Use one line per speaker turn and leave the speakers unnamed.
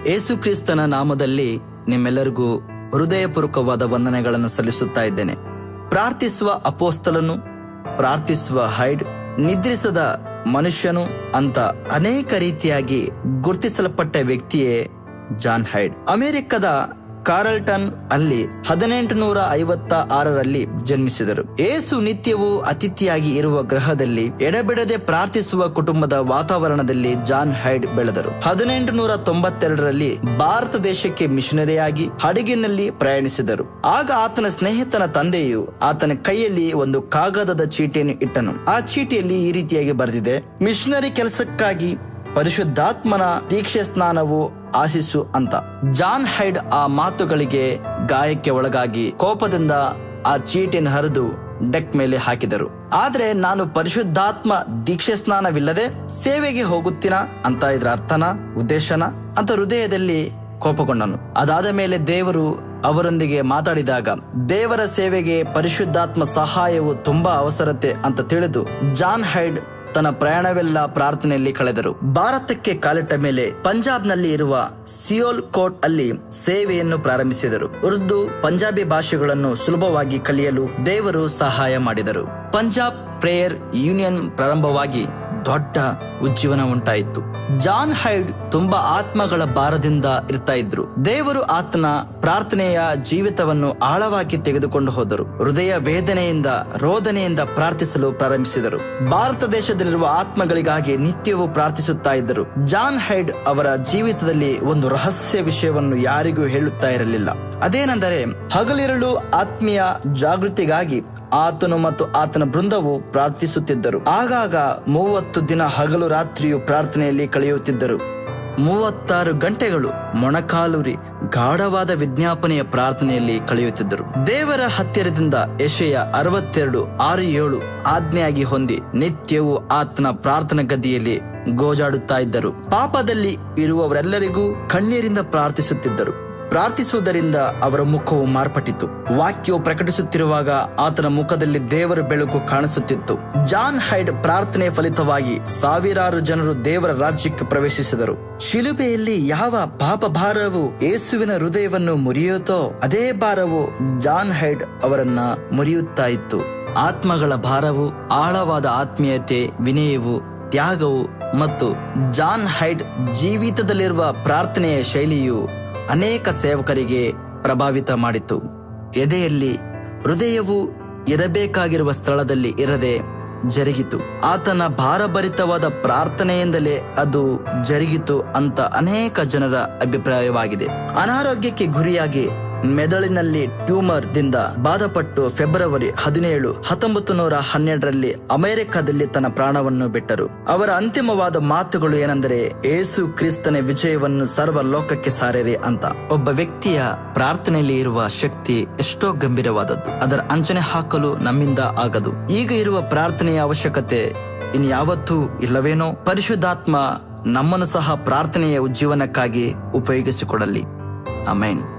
ಏಸುಕ್ರಿಸ್ತನ ನಾಮದಲ್ಲಿ ನಿಮ್ಮೆಲ್ಲರಿಗೂ ಹೃದಯಪೂರ್ವಕವಾದ ವಂದನೆಗಳನ್ನು ಸಲ್ಲಿಸುತ್ತಾ ಇದ್ದೇನೆ ಪ್ರಾರ್ಥಿಸುವ ಅಪೋಸ್ತಲನು ಪ್ರಾರ್ಥಿಸುವ ಹೈಡ್ ನಿದ್ರಿಸದ ಮನುಷ್ಯನು ಅಂತ ಅನೇಕ ರೀತಿಯಾಗಿ ಗುರುತಿಸಲ್ಪಟ್ಟ ವ್ಯಕ್ತಿಯೇ ಜಾನ್ ಹೈಡ್ ಅಮೆರಿಕದ ಕಾರಲ್ಟನ್ ಅಲ್ಲಿ ಹದಿನೆಂಟು ನೂರ ಐವತ್ತ ಆರರಲ್ಲಿ ಜನ್ಮಿಸಿದರು ಏಸು ನಿತ್ಯವೂ ಅತಿಥಿಯಾಗಿ ಇರುವ ಗ್ರಹದಲ್ಲಿ ಎಡಬಿಡದೆ ಪ್ರಾರ್ಥಿಸುವ ಕುಟುಂಬದ ವಾತಾವರಣದಲ್ಲಿ ಜಾನ್ ಹೈಡ್ ಬೆಳೆದರು ಹದಿನೆಂಟು ನೂರ ತೊಂಬತ್ತೆರಡರಲ್ಲಿ ಭಾರತ ದೇಶಕ್ಕೆ ಮಿಷನರಿಯಾಗಿ ಹಡಗಿನಲ್ಲಿ ಪ್ರಯಾಣಿಸಿದರು ಆಗ ಆತನ ಸ್ನೇಹಿತನ ತಂದೆಯು ಆತನ ಕೈಯಲ್ಲಿ ಒಂದು ಕಾಗದದ ಚೀಟಿಯನ್ನು ಇಟ್ಟನು ಆ ಚೀಟಿಯಲ್ಲಿ ಈ ರೀತಿಯಾಗಿ ಬರೆದಿದೆ ಮಿಷನರಿ ಕೆಲಸಕ್ಕಾಗಿ ಪರಿಶುದ್ಧಾತ್ಮನ ದೀಕ್ಷೆ ಸ್ನಾನವು ಆಶಿಸು ಅಂತ ಜಾನ್ ಹೈಡ್ ಆ ಮಾತುಗಳಿಗೆ ಗಾಯಕ್ಕೆ ಒಳಗಾಗಿ ಕೋಪದಿಂದ ಆ ಚೀಟಿನ ಹರಿದು ಡೆಕ್ ಮೇಲೆ ಹಾಕಿದರು ಆದ್ರೆ ನಾನು ಪರಿಶುದ್ಧಾತ್ಮ ದೀಕ್ಷೆ ಸ್ನಾನವಿಲ್ಲದೆ ಸೇವೆಗೆ ಹೋಗುತ್ತೀನ ಅಂತ ಇದ್ರ ಅರ್ಥನ ಉದ್ದೇಶನ ಅಂತ ಹೃದಯದಲ್ಲಿ ಕೋಪಗೊಂಡನು ಅದಾದ ಮೇಲೆ ದೇವರು ಅವರೊಂದಿಗೆ ಮಾತಾಡಿದಾಗ ದೇವರ ಸೇವೆಗೆ ಪರಿಶುದ್ಧಾತ್ಮ ಸಹಾಯವು ತುಂಬಾ ಅವಸರತೆ ಅಂತ ತಿಳಿದು ಜಾನ್ ಹೈಡ್ ತನ್ನ ಪ್ರಯಾಣವೆಲ್ಲ ಪ್ರಾರ್ಥನೆಯಲ್ಲಿ ಕಳೆದರು ಭಾರತಕ್ಕೆ ಕಾಲಿಟ್ಟ ಮೇಲೆ ಪಂಜಾಬ್ನಲ್ಲಿ ಇರುವ ಸಿಯೋಲ್ ಕೋಟ್ ಅಲ್ಲಿ ಸೇವೆಯನ್ನು ಪ್ರಾರಂಭಿಸಿದರು ಉರ್ದು ಪಂಜಾಬಿ ಭಾಷೆಗಳನ್ನು ಸುಲಭವಾಗಿ ಕಲಿಯಲು ದೇವರು ಸಹಾಯ ಮಾಡಿದರು ಪಂಜಾಬ್ ಪ್ರೇಯರ್ ಯೂನಿಯನ್ ಪ್ರಾರಂಭವಾಗಿ ದೊಡ್ಡ ಉಜ್ಜೀವನ ಉಂಟಾಯಿತು ಜಾನ್ ಹೈಡ್ ತುಂಬಾ ಆತ್ಮಗಳ ಭಾರದಿಂದ ಇರ್ತಾ ಇದ್ರು ದೇವರು ಆತನ ಪ್ರಾರ್ಥನೆಯ ಜೀವಿತವನ್ನು ಆಳವಾಗಿ ತೆಗೆದುಕೊಂಡು ಹೋದರು ಹೃದಯ ವೇದನೆಯಿಂದ ರೋದನೆಯಿಂದ ಪ್ರಾರ್ಥಿಸಲು ಪ್ರಾರಂಭಿಸಿದರು ಭಾರತ ದೇಶದಲ್ಲಿರುವ ಆತ್ಮಗಳಿಗಾಗಿ ನಿತ್ಯವೂ ಪ್ರಾರ್ಥಿಸುತ್ತಾ ಇದ್ದರು ಜಾನ್ ಹೈಡ್ ಅವರ ಜೀವಿತದಲ್ಲಿ ಒಂದು ರಹಸ್ಯ ವಿಷಯವನ್ನು ಯಾರಿಗೂ ಹೇಳುತ್ತಾ ಇರಲಿಲ್ಲ ಅದೇನೆಂದರೆ ಹಗಲಿರಳು ಆತ್ಮೀಯ ಜಾಗೃತಿಗಾಗಿ ಆತನು ಮತ್ತು ಆತನ ಬೃಂದವು ಪ್ರಾರ್ಥಿಸುತ್ತಿದ್ದರು ಆಗಾಗ ಮೂವತ್ತು ದಿನ ಹಗಲು ರಾತ್ರಿಯು ಪ್ರಾರ್ಥನೆಯಲ್ಲಿ ಕಳೆಯುತ್ತಿದ್ದರು ಮೂವತ್ತಾರು ಗಂಟೆಗಳು ಮೊಣಕಾಲೂರಿ ಗಾಢವಾದ ವಿಜ್ಞಾಪನೆಯ ಪ್ರಾರ್ಥನೆಯಲ್ಲಿ ಕಳೆಯುತ್ತಿದ್ದರು ದೇವರ ಹತ್ತಿರದಿಂದ ಯಶಯ ಅರವತ್ತೆರಡು ಆರು ಏಳು ಆಜ್ಞೆಯಾಗಿ ಹೊಂದಿ ನಿತ್ಯವೂ ಆತನ ಪ್ರಾರ್ಥನಾ ಗದಿಯಲ್ಲಿ ಗೋಜಾಡುತ್ತಾ ಇದ್ದರು ಪಾಪದಲ್ಲಿ ಇರುವವರೆಲ್ಲರಿಗೂ ಕಣ್ಣೀರಿಂದ ಪ್ರಾರ್ಥಿಸುತ್ತಿದ್ದರು ಪ್ರಾರ್ಥಿಸುವುದರಿಂದ ಅವರ ಮುಖವು ಮಾರ್ಪಟ್ಟಿತು ವಾಕ್ಯವು ಪ್ರಕಟಿಸುತ್ತಿರುವಾಗ ಆತನ ಮುಖದಲ್ಲಿ ದೇವರ ಬೆಳಕು ಕಾಣಿಸುತ್ತಿತ್ತು ಜಾನ್ ಹೈಡ್ ಪ್ರಾರ್ಥನೆ ಫಲಿತವಾಗಿ ಸಾವಿರಾರು ಜನರು ದೇವರ ರಾಜ್ಯಕ್ಕೆ ಪ್ರವೇಶಿಸಿದರು ಶಿಲುಬೆಯಲ್ಲಿ ಯಾವ ಪಾಪ ಭಾರವು ಯೇಸುವಿನ ಹೃದಯವನ್ನು ಮುರಿಯುತ್ತೋ ಅದೇ ಭಾರವು ಜಾನ್ ಹೈಡ್ ಅವರನ್ನ ಮುರಿಯುತ್ತಾ ಇತ್ತು ಆತ್ಮಗಳ ಭಾರವು ಆಳವಾದ ಆತ್ಮೀಯತೆ ವಿನಯವು ತ್ಯಾಗವು ಮತ್ತು ಜಾನ್ ಹೈಡ್ ಜೀವಿತದಲ್ಲಿರುವ ಪ್ರಾರ್ಥನೆಯ ಶೈಲಿಯು ಅನೇಕ ಸೇವಕರಿಗೆ ಪ್ರಭಾವಿತ ಮಾಡಿತು ಎದೆಯಲ್ಲಿ ಹೃದಯವು ಇರಬೇಕಾಗಿರುವ ಸ್ಥಳದಲ್ಲಿ ಇರದೆ ಜರುಗಿತು ಆತನ ಭಾರಭರಿತವಾದ ಪ್ರಾರ್ಥನೆಯಿಂದಲೇ ಅದು ಜರುಗಿತು ಅಂತ ಅನೇಕ ಜನರ ಅಭಿಪ್ರಾಯವಾಗಿದೆ ಅನಾರೋಗ್ಯಕ್ಕೆ ಗುರಿಯಾಗಿ ಮೆದುಳಿನಲ್ಲಿ ಟ್ಯೂಮರ್ ದಿಂದ ಬಾಧಪಟ್ಟು ಫೆಬ್ರವರಿ ಹದಿನೇಳು ಹತ್ತೊಂಬತ್ತು ನೂರ ಹನ್ನೆರಡರಲ್ಲಿ ಅಮೆರಿಕದಲ್ಲಿ ತನ್ನ ಪ್ರಾಣವನ್ನು ಬಿಟ್ಟರು ಅವರ ಅಂತಿಮವಾದ ಮಾತುಗಳು ಏನೆಂದರೆ ಏಸು ಕ್ರಿಸ್ತನ ವಿಜಯವನ್ನು ಸರ್ವ ಲೋಕಕ್ಕೆ ಸಾರಿರಿ ಅಂತ ಒಬ್ಬ ವ್ಯಕ್ತಿಯ ಪ್ರಾರ್ಥನೆಯಲ್ಲಿ ಇರುವ ಶಕ್ತಿ ಎಷ್ಟೋ ಗಂಭೀರವಾದದ್ದು ಅದರ ಅಂಚನೆ ಹಾಕಲು ನಮ್ಮಿಂದ ಆಗದು ಈಗ ಇರುವ ಪ್ರಾರ್ಥನೆಯ ಅವಶ್ಯಕತೆ ಇನ್ಯಾವತ್ತೂ ಇಲ್ಲವೇನೋ ಪರಿಶುದ್ಧಾತ್ಮ ನಮ್ಮನ್ನು ಸಹ ಪ್ರಾರ್ಥನೆಯ ಉಜ್ಜೀವನಕ್ಕಾಗಿ ಉಪಯೋಗಿಸಿಕೊಡಲಿ ಅಮೇನ್